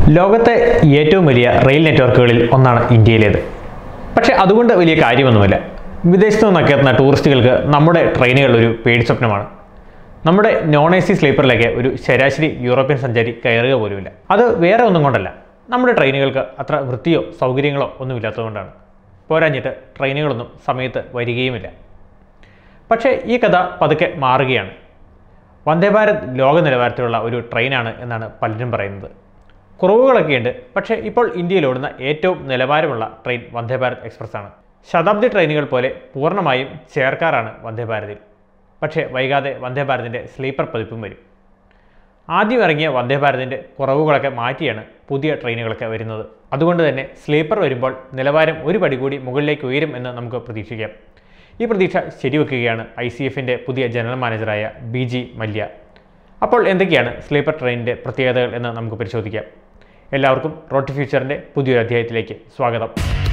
ലോകത്തെ ഏറ്റവും വലിയ റെയിൽ നെറ്റ്വർക്കുകളിൽ ഒന്നാണ് ഇന്ത്യയിലേത് പക്ഷേ അതുകൊണ്ട് വലിയ കാര്യമൊന്നുമില്ല വിദേശത്തു നിന്നൊക്കെ എത്തുന്ന ടൂറിസ്റ്റുകൾക്ക് നമ്മുടെ ട്രെയിനുകൾ ഒരു പേടി സ്വപ്നമാണ് നമ്മുടെ നോൺ എ സി സ്ലീപ്പറിലേക്ക് ഒരു ശരാശരി യൂറോപ്യൻ സഞ്ചാരി കയറുക പോലുമില്ല അത് വേറെ ഒന്നും കൊണ്ടല്ല നമ്മുടെ ട്രെയിനുകൾക്ക് അത്ര വൃത്തിയോ സൗകര്യങ്ങളോ ഒന്നുമില്ലാത്തതുകൊണ്ടാണ് പോരാഞ്ഞിട്ട് ട്രെയിനുകളൊന്നും സമയത്ത് വരികയുമില്ല പക്ഷേ ഈ കഥ പതുക്കെ മാറുകയാണ് വന്ദേ ഭാരത് ലോക നിലവാരത്തിലുള്ള ഒരു ട്രെയിനാണ് എന്നാണ് പലരും പറയുന്നത് കുറവുകളൊക്കെയുണ്ട് പക്ഷേ ഇപ്പോൾ ഇന്ത്യയിൽ ഓടുന്ന ഏറ്റവും നിലവാരമുള്ള ട്രെയിൻ വന്ദേ ഭാരത് എക്സ്പ്രസ് ആണ് ശതാബ്ദി ട്രെയിനുകൾ പോലെ പൂർണ്ണമായും ചേർക്കാറാണ് വന്ദേ ഭാരതിൽ പക്ഷേ വൈകാതെ വന്ദേ ഭാരതിൻ്റെ സ്ലീപ്പർ പതിപ്പും വരും ആദ്യം ഇറങ്ങിയ വന്ദേ ഭാരതിൻ്റെ കുറവുകളൊക്കെ മാറ്റിയാണ് പുതിയ ട്രെയിനുകളൊക്കെ വരുന്നത് അതുകൊണ്ട് തന്നെ സ്ലീപ്പർ വരുമ്പോൾ നിലവാരം ഒരു പടി കൂടി മുകളിലേക്ക് ഉയരും എന്ന് നമുക്ക് പ്രതീക്ഷിക്കാം ഈ പ്രതീക്ഷ ശരിവെക്കുകയാണ് ഐ സി എഫിൻ്റെ പുതിയ ജനറൽ മാനേജറായ ബി ജി മല്യ അപ്പോൾ എന്തൊക്കെയാണ് സ്ലീപ്പർ ട്രെയിനിൻ്റെ പ്രത്യേകതകൾ എന്ന് നമുക്ക് പരിശോധിക്കാം എല്ലാവർക്കും റോഡ് ഫ്യൂച്ചറിൻ്റെ പുതിയൊരു അധ്യായത്തിലേക്ക് സ്വാഗതം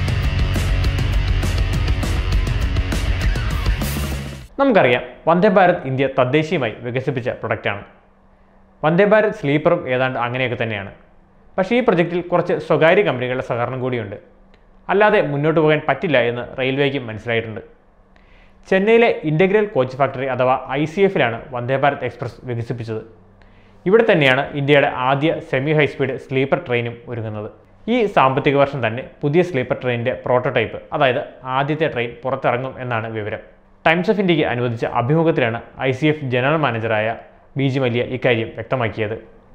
നമുക്കറിയാം വന്ദേ ഭാരത് ഇന്ത്യ തദ്ദേശീയമായി വികസിപ്പിച്ച പ്രൊഡക്റ്റാണ് വന്ദേ ഭാരത് സ്ലീപ്പറും ഏതാണ്ട് അങ്ങനെയൊക്കെ തന്നെയാണ് പക്ഷേ ഈ പ്രൊജക്റ്റിൽ കുറച്ച് സ്വകാര്യ കമ്പനികളുടെ സഹകരണം കൂടിയുണ്ട് അല്ലാതെ മുന്നോട്ട് പോകാൻ പറ്റില്ല എന്ന് റെയിൽവേക്കും മനസ്സിലായിട്ടുണ്ട് ചെന്നൈയിലെ ഇൻ്റഗ്രൽ കോച്ച് ഫാക്ടറി അഥവാ ഐ സി എഫിലാണ് വന്ദേ ഭാരത് എക്സ്പ്രസ് വികസിപ്പിച്ചത് ഇവിടെ തന്നെയാണ് ഇന്ത്യയുടെ ആദ്യ സെമി ഹൈസ്പീഡ് സ്ലീപ്പർ ട്രെയിനും ഒരുങ്ങുന്നത് ഈ സാമ്പത്തിക വർഷം തന്നെ പുതിയ സ്ലീപ്പർ ട്രെയിനിൻ്റെ പ്രോട്ടോടൈപ്പ് അതായത് ആദ്യത്തെ ട്രെയിൻ പുറത്തിറങ്ങും എന്നാണ് വിവരം ടൈംസ് ഓഫ് ഇന്ത്യക്ക് അനുവദിച്ച അഭിമുഖത്തിലാണ് ഐ സി എഫ് ജനറൽ മാനേജറായ ബി ജി മല്യ ഇക്കാര്യം വ്യക്തമാക്കിയത്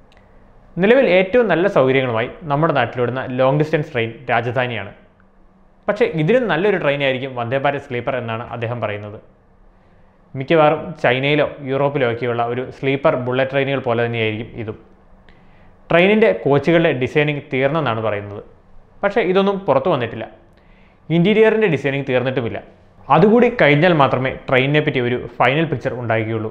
നിലവിൽ ഏറ്റവും നല്ല സൗകര്യങ്ങളുമായി നമ്മുടെ നാട്ടിലോടുന്ന ലോങ് ഡിസ്റ്റൻസ് ട്രെയിൻ രാജധാനിയാണ് പക്ഷേ ഇതിലും നല്ലൊരു ട്രെയിനായിരിക്കും വന്ദേ ഭാരത് സ്ലീപ്പർ എന്നാണ് അദ്ദേഹം പറയുന്നത് മിക്കവാറും ചൈനയിലോ യൂറോപ്പിലോ ഒക്കെയുള്ള ഒരു സ്ലീപ്പർ ബുള്ളറ്റ് ട്രെയിനുകൾ പോലെ തന്നെയായിരിക്കും ഇതും ട്രെയിനിൻ്റെ കോച്ചുകളുടെ ഡിസൈനിങ് തീർന്നെന്നാണ് പറയുന്നത് പക്ഷേ ഇതൊന്നും പുറത്തു വന്നിട്ടില്ല ഇൻറ്റീരിയറിൻ്റെ ഡിസൈനിങ് തീർന്നിട്ടുമില്ല അതുകൂടി കഴിഞ്ഞാൽ മാത്രമേ ട്രെയിനിനെ പറ്റി ഒരു ഫൈനൽ പിക്ചർ ഉണ്ടാകുകയുള്ളൂ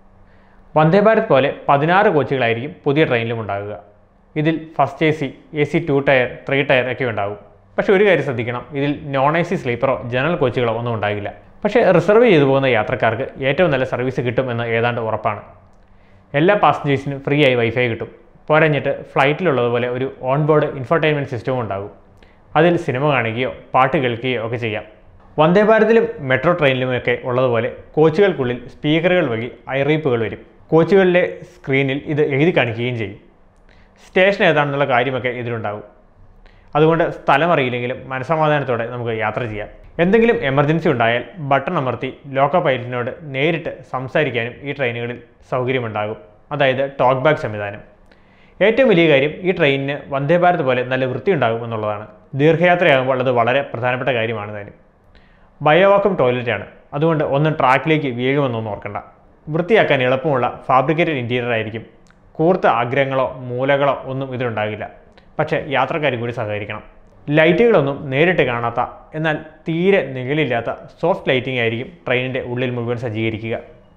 വന്ദേ ഭാരത് പോലെ പതിനാറ് കോച്ചുകളായിരിക്കും പുതിയ ട്രെയിനിലും ഉണ്ടാകുക ഇതിൽ first A C A C two tier three tier ഒക്കെ ഉണ്ടാകും പക്ഷേ ഒരു കാര്യം ശ്രദ്ധിക്കണം ഇതിൽ നോൺ എ സി സ്ലീപ്പറോ ജനറൽ കോച്ചുകളോ ഒന്നും ഉണ്ടാകില്ല പക്ഷേ റിസർവ് ചെയ്തു പോകുന്ന യാത്രക്കാർക്ക് ഏറ്റവും നല്ല സർവീസ് കിട്ടും എന്ന് ഏതാണ്ട് ഉറപ്പാണ് എല്ലാ പാസഞ്ചേഴ്സിനും ഫ്രീ ആയി വൈഫൈ കിട്ടും പോരഞ്ഞിട്ട് ഫ്ലൈറ്റിലുള്ളതുപോലെ ഒരു ഓൺ ബോർഡ് ഇൻഫർടൈൻമെൻറ്റ് സിസ്റ്റവും ഉണ്ടാകും അതിൽ സിനിമ കാണുകയോ പാട്ട് കേൾക്കുകയോ ഒക്കെ ചെയ്യാം വന്ദേ ഭാരതിലും മെട്രോ ട്രെയിനിലുമൊക്കെ ഉള്ളതുപോലെ കോച്ചുകൾക്കുള്ളിൽ സ്പീക്കറുകൾ വഴി ഐറീപ്പുകൾ വരും കോച്ചുകളിലെ സ്ക്രീനിൽ ഇത് എഴുതി കാണിക്കുകയും ചെയ്യും സ്റ്റേഷൻ ഏതാണെന്നുള്ള കാര്യമൊക്കെ ഇതിലുണ്ടാകും അതുകൊണ്ട് സ്ഥലം അറിയില്ലെങ്കിലും മനസമാധാനത്തോടെ നമുക്ക് യാത്ര ചെയ്യാം എന്തെങ്കിലും എമർജൻസി ഉണ്ടായാൽ ബട്ടൺ അമർത്തി ലോക്കോ പൈലറ്റിനോട് നേരിട്ട് സംസാരിക്കാനും ഈ ട്രെയിനുകളിൽ സൗകര്യമുണ്ടാകും അതായത് ടോക്ക് ബാക്ക് സംവിധാനം ഏറ്റവും വലിയ കാര്യം ഈ ട്രെയിനിന് വന്ദേ ഭാരത് പോലെ നല്ല വൃത്തി ഉണ്ടാകും എന്നുള്ളതാണ് ദീർഘയാത്രയാകുമ്പോൾ അത് വളരെ പ്രധാനപ്പെട്ട കാര്യമാണ് താനും ബയോവാക്കം ടോയ്ലറ്റാണ് അതുകൊണ്ട് ഒന്നും ട്രാക്കിലേക്ക് വീഴുമെന്നൊന്നും ഓർക്കണ്ട വൃത്തിയാക്കാൻ എളുപ്പമുള്ള ഫാബ്രിക്കേറ്റഡ് ഇൻറ്റീരിയർ ആയിരിക്കും കൂർത്ത ആഗ്രഹങ്ങളോ മൂലകളോ ഒന്നും ഇതിലുണ്ടാകില്ല പക്ഷേ യാത്രക്കാരും കൂടി സഹകരിക്കണം ലൈറ്റുകളൊന്നും നേരിട്ട് കാണാത്ത എന്നാൽ തീരെ നിഴലില്ലാത്ത സോഫ്റ്റ് ലൈറ്റിംഗ് ആയിരിക്കും ട്രെയിനിൻ്റെ ഉള്ളിൽ മുഴുവൻ സജ്ജീകരിക്കുക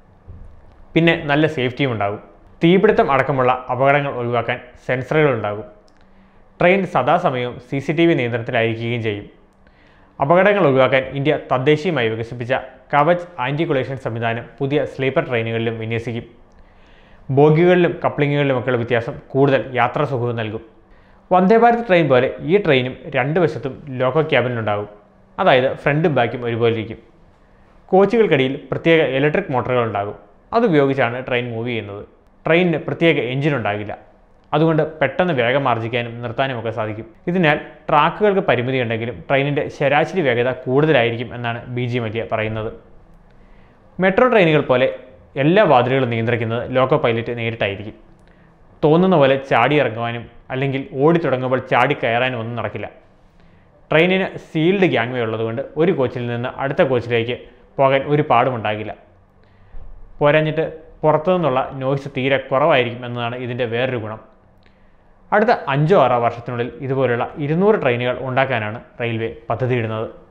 പിന്നെ നല്ല സേഫ്റ്റിയും ഉണ്ടാകും തീപിടുത്തം അടക്കമുള്ള അപകടങ്ങൾ ഒഴിവാക്കാൻ സെൻസറുകൾ ഉണ്ടാകും ട്രെയിൻ സദാസമയവും സി സി ടി വി നിയന്ത്രണത്തിലായിരിക്കുകയും ചെയ്യും അപകടങ്ങൾ ഒഴിവാക്കാൻ ഇന്ത്യ തദ്ദേശീയമായി വികസിപ്പിച്ച കവച് ആൻറ്റി കൊളേഷൻ സംവിധാനം പുതിയ സ്ലീപ്പർ ട്രെയിനുകളിലും വിന്യസിക്കും ബോഗികളിലും കപ്ലിങ്ങുകളിലുമൊക്കെയുള്ള വ്യത്യാസം കൂടുതൽ യാത്രാ സുഖവും നൽകും വന്ദേ ഭാരത് ട്രെയിൻ പോലെ ഈ ട്രെയിനും രണ്ട് വശത്തും ലോക്കോ ക്യാബിനുണ്ടാകും അതായത് ഫ്രണ്ടും ബാക്കും ഒരുപോലെ ഇരിക്കും കോച്ചുകൾക്കിടയിൽ പ്രത്യേക ഇലക്ട്രിക് മോട്ടോറുകൾ ഉണ്ടാകും അതുപയോഗിച്ചാണ് ട്രെയിൻ മൂവ് ചെയ്യുന്നത് ട്രെയിനിന് പ്രത്യേക എഞ്ചിൻ ഉണ്ടാകില്ല അതുകൊണ്ട് പെട്ടെന്ന് വേഗം ആർജിക്കാനും നിർത്താനും ഒക്കെ സാധിക്കും ഇതിനാൽ ട്രാക്കുകൾക്ക് പരിമിതി ഉണ്ടെങ്കിലും ട്രെയിനിൻ്റെ ശരാശരി വേഗത കൂടുതലായിരിക്കും എന്നാണ് ബി ജി മല്യ പറയുന്നത് മെട്രോ ട്രെയിനുകൾ പോലെ എല്ലാ വാതിലുകളും നിയന്ത്രിക്കുന്നത് ലോക്കോ പൈലറ്റ് നേരിട്ടായിരിക്കും തോന്നുന്ന പോലെ ചാടി ഇറങ്ങുവാനും അല്ലെങ്കിൽ ഓടി തുടങ്ങുമ്പോൾ ചാടി കയറാനും ഒന്നും നടക്കില്ല ട്രെയിനിന് സീൽഡ് ഗ്യാങ്വേ ഉള്ളതുകൊണ്ട് ഒരു കോച്ചിൽ നിന്ന് അടുത്ത കോച്ചിലേക്ക് പോകാൻ ഒരു പാടും ഉണ്ടാകില്ല പോരാഞ്ഞിട്ട് പുറത്തു നിന്നുള്ള നോയ്സ് തീരെ കുറവായിരിക്കും എന്നതാണ് ഇതിൻ്റെ വേറൊരു ഗുണം അടുത്ത അഞ്ചോ ആറോ വർഷത്തിനുള്ളിൽ ഇതുപോലുള്ള ഇരുന്നൂറ് ട്രെയിനുകൾ ഉണ്ടാക്കാനാണ് റെയിൽവേ പദ്ധതിയിടുന്നത്